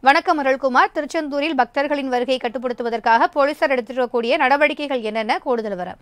வணக்கம் அருள்குமார் திருச்செந்தூரில் பக்தர்களின் வருகை கட்டுப்படுத்துவதற்காக போலீசார் எடுத்திருக்கக்கூடிய நடவடிக்கைகள் என்னென்ன கூடுதல் விவரம்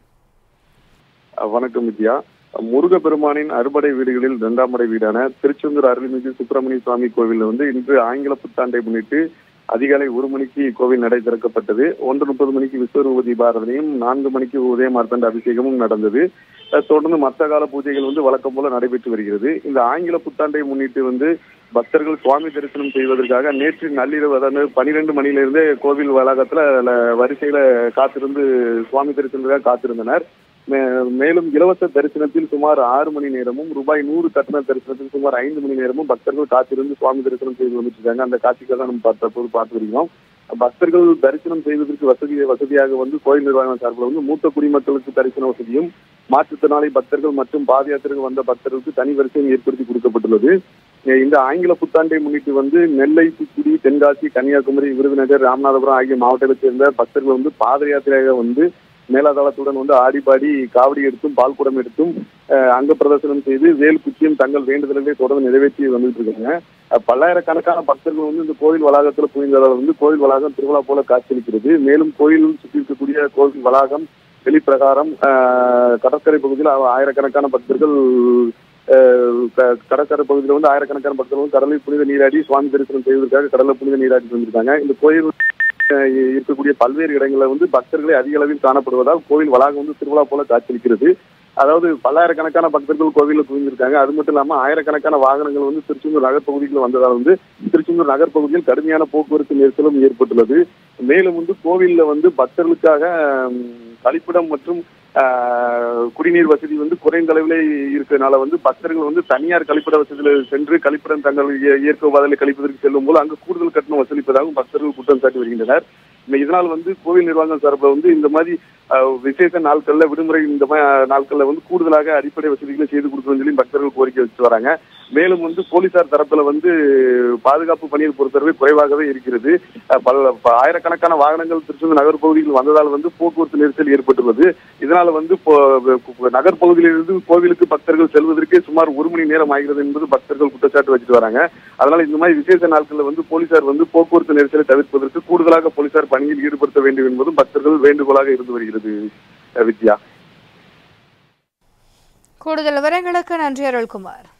வணக்கம் வித்யா முருகப்பெருமானின் அறுபடை வீடுகளில் இரண்டாம் படை வீடான திருச்செந்தூர் அருள்மிகு சுப்பிரமணிய சுவாமி கோவிலில் வந்து இன்று ஆங்கில புத்தாண்டை முன்னிட்டு அதிகாலை ஒரு மணிக்கு கோவில் நடை திறக்கப்பட்டது ஒன்று முப்பது மணிக்கு விஸ்வரூப தீபாரதனையும் நான்கு மணிக்கு உதய மார்த்தண்ட அபிஷேகமும் நடந்தது அஹ் தொடர்ந்து மத்த கால பூஜைகள் வந்து வழக்கம் போல நடைபெற்று வருகிறது இந்த ஆங்கில புத்தாண்டை முன்னிட்டு வந்து பக்தர்கள் சுவாமி தரிசனம் செய்வதற்காக நேற்று நள்ளிரவு அதாவது பனிரெண்டு மணியிலிருந்தே கோவில் வளாகத்துல ல- வரிசையில காத்திருந்து சுவாமி தரிசனத்துக்காக காத்திருந்தனர் மே- மேலும் இலவச தரிசனத்தில் சுமார் ஆறு மணி நேரமும் ரூபாய் நூறு கட்டண தரிசனத்தில் சுமார் ஐந்து மணி நேரமும் பக்தர்கள் காத்திருந்து சுவாமி தரிசனம் செய்து வந்துட்டு இருக்காங்க அந்த காட்சிகளை தான் நம்ம பார்த்தபோது பார்த்து வருகிறோம் பக்தர்கள் தரிசனம் செய்வதற்கு வசதி வசதியாக வந்து கோயில் நிர்வாகம் சார்பில் வந்து மூத்த குடிமக்களுக்கு தரிசன வசதியும் மாற்றுத்திறனாளி பக்தர்கள் மற்றும் பாத யாத்திரைகள் வந்த பக்தர்களுக்கு தனி வரிசையும் ஏற்படுத்தி கொடுக்கப்பட்டுள்ளது அஹ் இந்த ஆங்கில புத்தாண்டை முன்னிட்டு வந்து நெல்லை தூத்துக்குடி தென்காசி கன்னியாகுமரி விருதுநகர் ராமநாதபுரம் ஆகிய மாவட்டங்களைச் சேர்ந்த பக்தர்கள் வந்து பாத யாத்திரையாக வந்து மேலாதளத்துடன் வந்து ஆடிப்பாடி காவடி எடுத்தும் பால்குடம் எடுத்தும் அஹ், அங்க பிரதர்சனம் செய்து வேல் குச்சியும் தங்கள் வேண்டுதல்களை தொடர்ந்து நிறைவேற்றி வந்துட்டு இருக்காங்க அஹ், பல்லாயிரக்கணக்கான பக்தர்கள் வந்து இந்த கோவில் வளாகத்துல புரிந்ததால் வந்து கோவில் வளாகம் திருவிழா போல காட்சியளிக்கிறது மேலும் கோயில் சுற்றி இருக்கக்கூடிய கோவில் வளாகம் வெளிப்பிரகாரம் அஹ், கடற்கரை பகுதியில் ஆ- ஆயிரக்கணக்கான பக்தர்கள் அஹ், க- கடற்கரை பகுதியில் வந்து ஆயிரக்கணக்கான பக்தர்கள் வந்து கடலில் புனித நீராடி சுவாமி தரிசனம் செய்வதற்காக கடலில் புனித நீராடி வந்திருக்காங்க இந்த கோயில் அஹ், இருக்கக்கூடிய பல்வேறு இடங்களில் வந்து பக்தர்களே அதிக அளவில் காணப்படுவதால் கோவில் வளாகம் வந்து திருவிழா போல காட்சியளிக்கிறது அதாவது பல்லாயிரக்கணக்கான பக்தர்கள் கோவிலில் குவிந்திருக்காங்க அது மட்டும் இல்லாம ஆயிரக்கணக்கான வாகனங்கள் வந்து திருச்செந்தூர் நகர் பகுதியில் வந்ததால் வந்து திருச்செந்தூர் நகர் பகுதியில் கடுமையான போக்குவரத்து நெரிசலும் ஏற்பட்டுள்ளது மேலும் வந்து கோவில்ல வந்து பக்தர்களுக்காக ஹம், கழிப்பிடம் மற்றும் ஆஹ், குடிநீர் வசதி வந்து குறைந்த அளவிலே இருக்கிறதுனால வந்து பக்தர்கள் வந்து தனியார் கழிப்பிட வசதியில் சென்று கழிப்பிடம் தங்கள் இய- இயற்கை உபாதையில் கழிப்பதற்கு செல்லும் போது அங்கு கூடுதல் கட்டணம் வசூலிப்பதாகவும் பக்தர்கள் குற்றம் சாட்டி வருகின்றனர் இந்த இதனால் வந்து கோவில் நிர்வாகம் சார்பில் வந்து இந்த மாதிரி ஆஹ், விசேஷ நாட்கள்ல விடுமுறை இந்த மாதிரி ஆஹ், நாட்கள்ல வந்து கூடுதலாக அடிப்படை வசதிகளை செய்து கொடுக்கணும்னு சொல்லி பக்தர்கள் கோரிக்கை வச்சு வராங்க மேலும் வந்து போலீசார் தரப்புல வந்து பாதுகாப்பு பணியை பொறுத்தவரை குறைவாகவே இருக்கிறது அஹ், பல ப- ஆயிரக்கணக்கான வாகனங்கள் திருச்செந்தூர் நகர் பகுதியில் வந்ததால் வந்து போக்குவரத்து நெரிசல் ஏற்பட்டுள்ளது இதனால வந்து இப்போ- நகர் பகுதியிலிருந்து கோவிலுக்கு பக்தர்கள் செல்வதற்கே சுமார் ஒரு மணி நேரம் ஆகிறது என்பது பக்தர்கள் குற்றச்சாட்டு வச்சுட்டு வராங்க அதனால இந்த மாதிரி விசேஷ நாட்கள்ல வந்து போலீசார் வந்து போக்குவரத்து நெரிசலை தவிர்ப்பதற்கு கூடுதலாக போலீசார் பணியில் ஈடுபடுத்த வேண்டும் என்பதும் பக்தர்கள் வேண்டுகோளாக இருந்து வருகிறது அஹ், வித்யா கூடுதல் விவரங்களுக்கு நன்றி அருள்குமார்